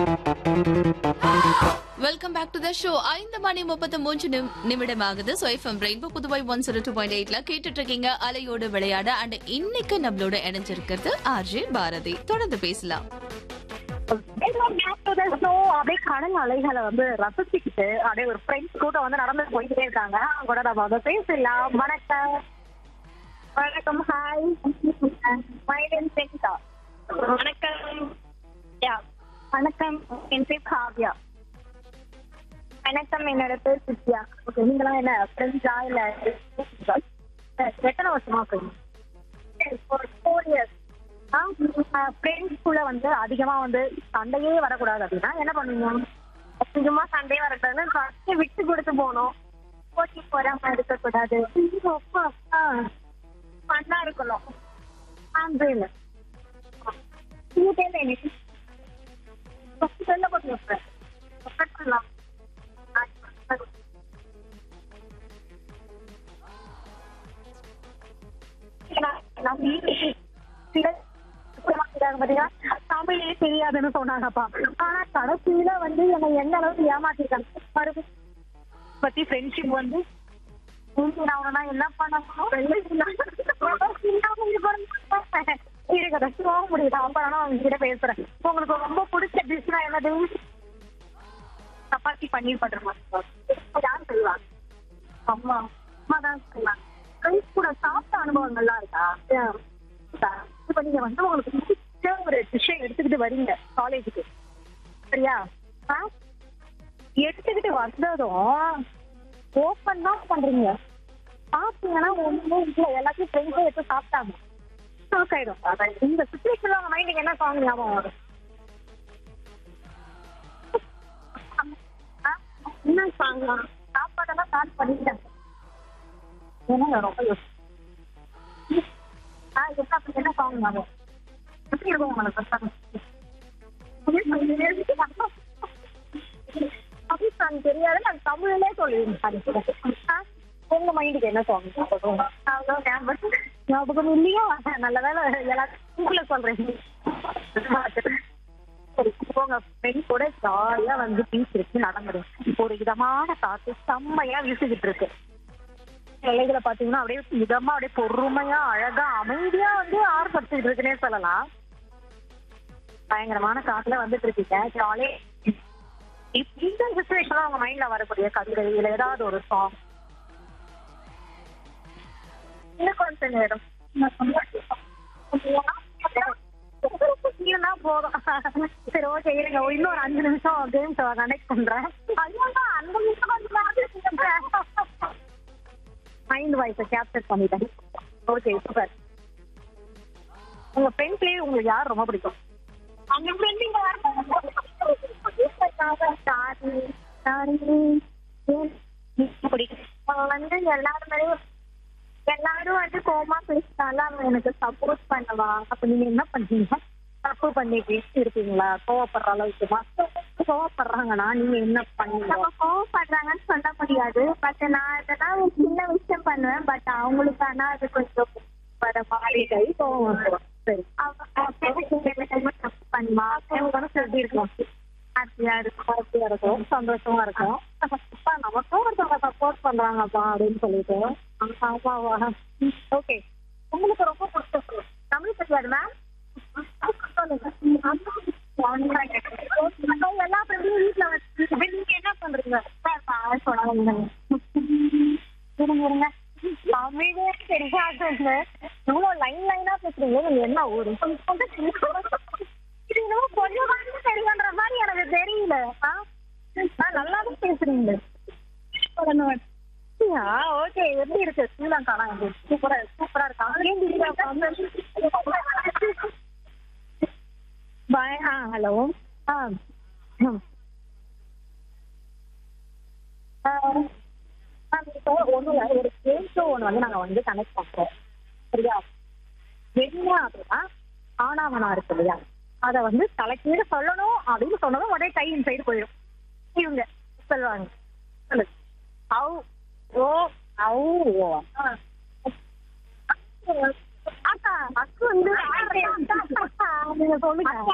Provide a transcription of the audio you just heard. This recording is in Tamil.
Welcome back to the show ஐந்து மணி முப்பத்தி மூன்று நிம்- நிமிடம் ஆகுது so FM rainbow Puduvai one zero two point எயிட்ல கேட்டுட்டு இருக்கீங்க அலையோடு விளையாட அண்ட் இன்னைக்கு நம்மளோட இணைஞ்சிருக்கிறது ஆர்ஜே பாரதி தொடர்ந்து பேசலாம் அப்படியே கடல் அலைகளை வந்து ரசிச்சுக்கிட்டு அப்படியே ஒரு ஃப்ரெண்ட்ஸ் கூட வந்து நடந்து போய்கிட்டே இருக்காங்க அவங்க கூட நம்ம வந்து பேசலாம் வணக்கம் வணக்கம் ஹாய் மை நேம் சென்டா வணக்கம் யா வணக்கம் என் பேர் காவ்யா வணக்கம் என்னோட பேர் சித்யா ஓகே நீங்களாம் என்ன ஃப்ரெண்ட்ஸா இல்ல எத்தனை வருஷமா ஃப்ரெண்ட்ஸ் ஒரு ஃபோர் இயர்ஸ் ஃப்ரெண்ட்ஸ்குள்ள வந்து அதிகமா வந்து சண்டையே வரக்கூடாது அப்படின்னா என்ன பண்ணுவீங்க அதிகமா சண்டை வரக்கூடாதுன்னு ஃபர்ஸ்ட் விட்டு கொடுத்து போகணும் போட்டி போறாம இருக்கக்கூடாது பண்ணா இருக்கணும் அந்த இல்ல எனக்கு ஃபர்ஸ்ட் சொல்ல போட்டு பண்ணலாம் நான் சில தமிழே தெரியாதுன்னு சொன்னாங்கப்பா ஆனா கடைசியில வந்து என்னை எந்த அளவுக்கு ஏமாத்திருக்காங்க மறுபடியும் பத்தி ஃப்ரெண்ட்ஷிப் வந்து உனக்கு நான் உன்னை நான் என்ன பண்ணணும் இருக்கத போக முடியுது அப்புறம் நான் உங்ககிட்ட பேசுறேன் உங்களுக்கு ரொம்ப பிடிச்ச டிஷ்னா என்னது சப்பாத்தி பன்னீர் பட்டர் மசாலா யார் செய்வாங்க அம்மா அம்மா தான் செய்வாங்க ஃப்ரெண்ட்ஸ் கூட சாப்பிட்ட அனுபவங்கள்லாம் இருக்கா இப்ப நீங்க வந்து உங்களுக்கு பிடிச்ச ஒரு டிஷ்ஷை எடுத்துக்கிட்டு வரீங்க காலேஜுக்கு சரியா ஆ? எடுத்துக்கிட்டு வந்ததும் ஓப்பன் தான் பண்றீங்க சாப்பிட்டீங்கன்னா ஒண்ணுமே இல்ல எல்லாத்தையும் ஃப்ரெண்ட்ஸே எடுத்து சாப்பிட்டாங்க ஷாக் ஆயிடும் இந்த சுச்சுவேஷன்ல உங்க மைண்டுக்கு என்ன சாங் ஞாபகம் வரும் ஆ? என்ன சாங் சாப்பாடெல்லாம் ஸ்டார்ட் பண்ணிட்டேன் ஏன்னா ரொம்ப யோசி ஆ என்ன அப்படி என்ன சாங் ஞாபகம் எப்படி இருக்கும் உங்களுக்கு தமிழ் சாங் தெரியாது நான் தமிழ்லே சொல்லுவேன் உங்க மைண்டுக்கு என்ன சாங் ஞாபகம் ஞாபகம் இல்லையா நல்ல வேலை எல்லாத்தையும் உங்களை சொல்றேன் சரி உங்க ஃப்ரெண்ட் கூட ஜாலியா வந்து பீச் இருக்கு நடந்துடும் ஒரு இதமான காத்து செம்மையா வீசிக்கிட்டு இருக்கு இலைகளை பாத்தீங்கன்னா அப்படியே இதமா அப்படியே பொறுமையா அழகா அமைதியா வந்து ஆர்ப்பரிச்சுட்டு இருக்குன்னே சொல்லலாம் பயங்கரமான காத்துல வந்துட்டு இருக்கீங்க ஜாலியா இந்த சுச்சுவேஷன்ல உங்க மைண்ட்ல வரக்கூடிய கவிதை இல்ல ஏதாவது ஒரு சாங் இன்னும் கொஞ்ச நேரம் இருந்தா போதும் சரி ஓகே இருங்க இன்னொரு அஞ்சு நிமிஷம் கேம்ஸ் கனெக்ட் பண்றேன் ஐயோ அந்த நிமிஷம் மைண்ட் வாய்ஸை கேப்சர் பண்ணிட்டேன் ஓகே சூப்பர் உங்க ஃப்ரெண்ட்ஸ்லயே உங்களுக்கு யார் ரொம்ப பிடிக்கும் அந்த ஃப்ரெண்ட் இங்க வந்து எல்லாருமே எல்லாரும் வந்து கோமா பேசினாலும் அவன் எனக்கு சப்போர்ட் பண்ணுவா அப்ப நீங்க என்ன பண்ணீங்க தப்பு பண்ணி பேசி இருக்கீங்களா கோவப்படுற அளவுக்கு மத்தவங்க கோவப்படுறாங்கன்னா நீங்க என்ன பண்ணீங்க நம்ம கோவப்படுறாங்கன்னு சொல்ல முடியாது பட் நான் அதெல்லாம் ஒரு சின்ன விஷயம் பண்ணுவேன் பட் அவங்களுக்கு ஆனா அது கொஞ்சம் வர மாதிரி கை கோவம் வந்துரும். சரி அவங்க தப்பு பண்ணுவா உங்க மனசு எப்படி இருக்கும் ஹாப்பியா இருக்கும் ஹாப்பியா இருக்கும் சந்தோஷமா இருக்கும் அப்பா நமக்கும் ஒருத்தவங்க சப்போர்ட் பண்றாங்கப்பா அப்படின்னு சொல்லிட்டு ஆமாவா ஓகே உங்களுக்கு ரொம்ப பிடிச்ச food. தமிழ் தெரியாது மேம் எல்லா ஃப்ரெண்டையும் வீட்டுல வச்சு நீங்க என்ன பண்றீங்க சொன்னாங்க இருங்க இருங்க தமிழே தெரியாதுங்க இவ்வளவு லைன் லைனா பேசுறீங்க நீங்க என்ன ஊரு இது என்னமோ கொஞ்சம் கொஞ்சம் தெரியுன்ற மாதிரி எனக்கு தெரியல ஆ? ஆ, நல்லாதான் பேசுறீங்க ஓகே எப்படி இருக்கு ஸ்ரீலங்கா சூப்பரா சூப்பரா இருக்கா பாய் ஆ ஹலோ ஆ ம். ஆ, மேம், இப்போ ஒண்ணும் இல்ல, ஒரு கேம் ஷோ ஒன்று வந்து நாங்க வந்து கனெக்ட் பண்றோம் சரியா என்ன அப்படின்னா ஆனாவனா இருக்கு இல்லையா அதை வந்து தலைக்கீழ சொல்லணும் அப்படின்னு சொன்னதும் உடனே கை சைடு போயிடும் இவங்க சொல்லுவாங்க சொல்லு அவு ஓ அவு ஓ ஆ. அக்கா அக்கு வந்து நீங்க சொல்லுங்க